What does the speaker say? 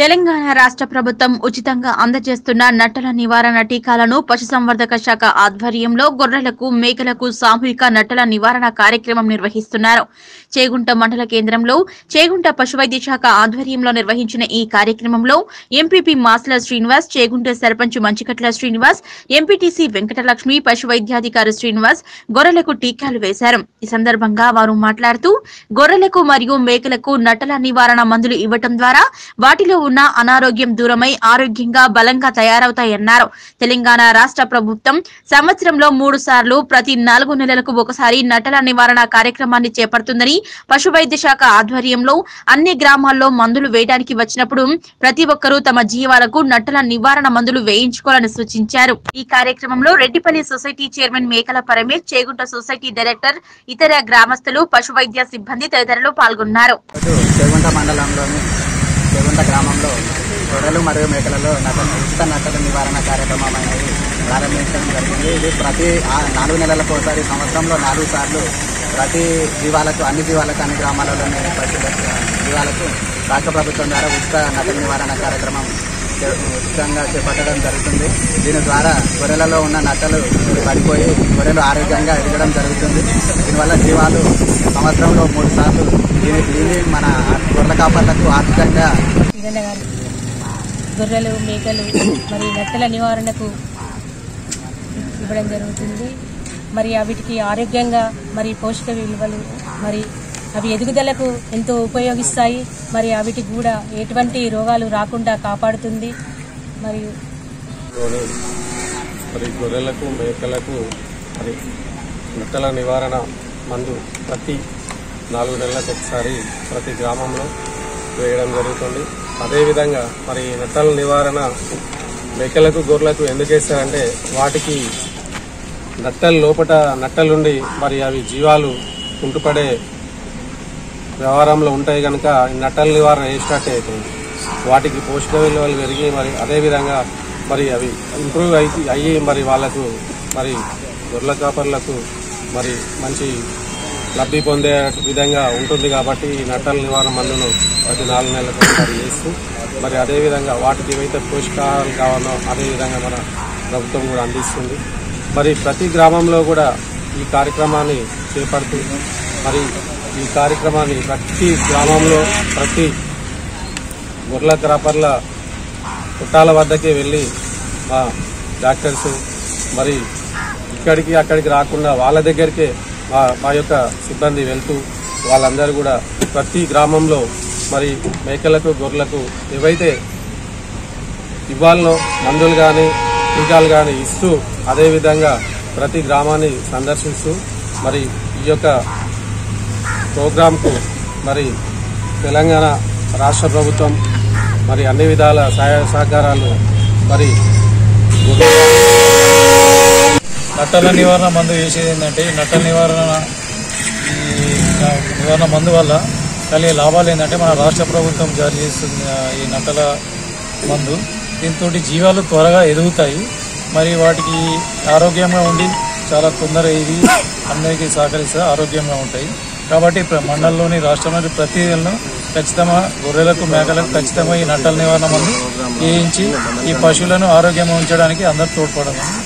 తెలంగాణ రాష్ట్ర ప్రభుత్వం ఉచితంగా అందజేస్తున్న నట్టల నివారణ టీకాలను పశుసంవర్ధక శాఖ ఆధ్వర్యంలో గొర్రెలకు మేకలకు సామూహిక నట్టల నివారణ కార్యక్రమం నిర్వహిస్తున్నారు చేగుంట మండల కేంద్రంలో చేగుంట పశువైద్య శాఖ ఆధ్వర్యంలో నిర్వహించిన ఈ కార్యక్రమంలో ఎంపీపీ మాస్ల శ్రీనివాస్ చేగుంట సర్పంచ్ మంచికట్ల శ్రీనివాస్ ఎంపీటీసీ వెంకటలక్ష్మి పశువైద్యాధికారి శ్రీనివాస్ గొర్రెలకు టీకాలు వేశారు ఈ సందర్భంగా వారు మాట్లాడుతూ గొర్రెలకు మరియు మేకలకు నట్టల నివారణ మందులు ఇవ్వటం ద్వారా వాటిలో ఉన్న అనారోగ్యం దూరమై ఆరోగ్యంగా బలంగా తయారవుతాయన్నారు తెలంగాణ రాష్ట్ర ప్రభుత్వం సంవత్సరంలో మూడు సార్లు ప్రతి నాలుగు నెలలకు ఒకసారి నట్టల నివారణ కార్యక్రమాన్ని చేపడుతుందని పశువైద్య శాఖ ఆధ్వర్యంలో అన్ని గ్రామాల్లో మందులు వేయడానికి వచ్చినప్పుడు ప్రతి ఒక్కరూ తమ జీవాలకు నట్టల నివారణ మందులు వేయించుకోవాలని సూచించారు ఈ కార్యక్రమంలో రెడ్డిపల్లి సొసైటీ చైర్మన్ మేకల పరమేశ్ చేగుంట సొసైటీ డైరెక్టర్ ఇతర గ్రామస్తులు పశువైద్య సిబ్బంది తదితరులు పాల్గొన్నారు ఈరోజు చేగుంట మండలంలోని చేగుంట గ్రామంలో గొర్రెలు మరియు మేకలలో నట ఉచిత నట్టల నివారణ కార్యక్రమం అనేది ప్రారంభించడం జరిగింది ఇది ప్రతి ఆ నాలుగు నెలలకు ఒకసారి సంవత్సరంలో నాలుగు సార్లు ప్రతి జీవాలకు అన్ని జీవాలకు అన్ని గ్రామాలలోని ప్రతి జీవాలకు రాష్ట్ర ప్రభుత్వం ద్వారా ఉచిత నట్టల నివారణ కార్యక్రమం చే- ఉచితంగా చేపట్టడం జరుగుతుంది దీని ద్వారా గొర్రెలలో ఉన్న నట్టలు పడిపోయి గొర్రెలు ఆరోగ్యంగా ఎదగడం జరుగుతుంది దీనివల్ల జీవాలు సంవత్సరంలో మూడు సార్లు దీని దీన్ని మన గొర్రెల కాపర్లకు ఆర్థికంగా ఇదన్న గారు గొర్రెలు మేకలు మరి నట్టల నివారణకు ఇవ్వడం జరుగుతుంది మరి వీటికి ఆరోగ్యంగా మరి పోషక విలువలు మరి అవి ఎదుగుదలకు ఎంతో ఉపయోగిస్తాయి మరి వీటికి కూడా ఎటువంటి రోగాలు రాకుండా కాపాడుతుంది మరియు లోని మరి గొర్రెలకు మేకలకు మరి నట్టల నివారణ మందు ప్రతి నాలుగు నెలలకు ఒకసారి ప్రతి గ్రామంలో వేయడం జరుగుతుంది అదేవిధంగా మరి ఈ నట్టల నివారణ మేకలకు గొర్రెలకు ఎందుకు వేస్తారంటే వాటికి నట్టల లోపట నట్టలుండి మరి అవి జీవాలు కుంటుపడే వ్యవహారంలో ఉంటాయి కనుక ఈ నట్టల నివారణ వేసినట్టే అవుతుంది వాటికి పోషక విలువలు పెరిగి మరి అదేవిధంగా మరి అవి ఇంప్రూవ్ అయి అయ్యి మరి వాళ్ళకు మరి గొర్రెల కాపర్లకు మరి మంచి లబ్ధి పొందే విధంగా ఉంటుంది కాబట్టి ఈ నట్టల నివారణ మందును ప్రతి నాలుగు నెలలకు ఒకసారి చేస్తూ మరి అదేవిధంగా వాటికి ఏవైతే పోషకాహారాలు కావాలో అదేవిధంగా మన ప్రభుత్వం కూడా అందిస్తుంది మరి ప్రతి గ్రామంలో కూడా ఈ కార్యక్రమాన్ని చేపడుతూ మరి ఈ కార్యక్రమాన్ని ప్రతి గ్రామంలో ప్రతి గొర్రెల క్రాపర్ల పుట్టాల వద్దకే వెళ్ళి మా డాక్టర్స్ మరి ఇక్కడికి అక్కడికి రాకుండా వాళ్ళ దగ్గరికే మా మా యొక్క సిబ్బంది వెళ్తూ వాళ్ళందరూ కూడా ప్రతి గ్రామంలో మరి మేకలకు గొర్రెలకు ఏవైతే ఇవ్వాలనో మందులు కానీ టీకాలు కానీ ఇస్తూ అదేవిధంగా ప్రతి గ్రామాన్ని సందర్శిస్తూ మరి ఈ యొక్క ప్రోగ్రాంకు మరి తెలంగాణ రాష్ట్ర ప్రభుత్వం మరి అన్ని విధాల సహాయ సహకారాలు మరి నట్టల నివారణ మందు వేసేది ఏంటంటే ఈ నట్టల నివారణ ఈ నివారణ మందు వల్ల కలిగే లాభాలు ఏంటంటే మన రాష్ట్ర ప్రభుత్వం జారీ చేస్తుంది ఆ, ఈ నట్టల మందు దీంతో జీవాలు త్వరగా ఎదుగుతాయి మరి వాటికి ఆరోగ్యంగా ఉండి చాలా తొందరగా ఇది అందరికీ సహకరిస్తే ఆరోగ్యంగా ఉంటాయి కాబట్టి ప్ర- మండలంలోని రాష్ట్రంలోని ప్రతి ఇళ్లను ఖచ్చితంగా గొర్రెలకు మేకలకు ఖచ్చితంగా ఈ నట్టల నివారణ మందు వేయించి ఈ పశువులను ఆరోగ్యంగా ఉంచడానికి అందరూ తోడ్పడాలి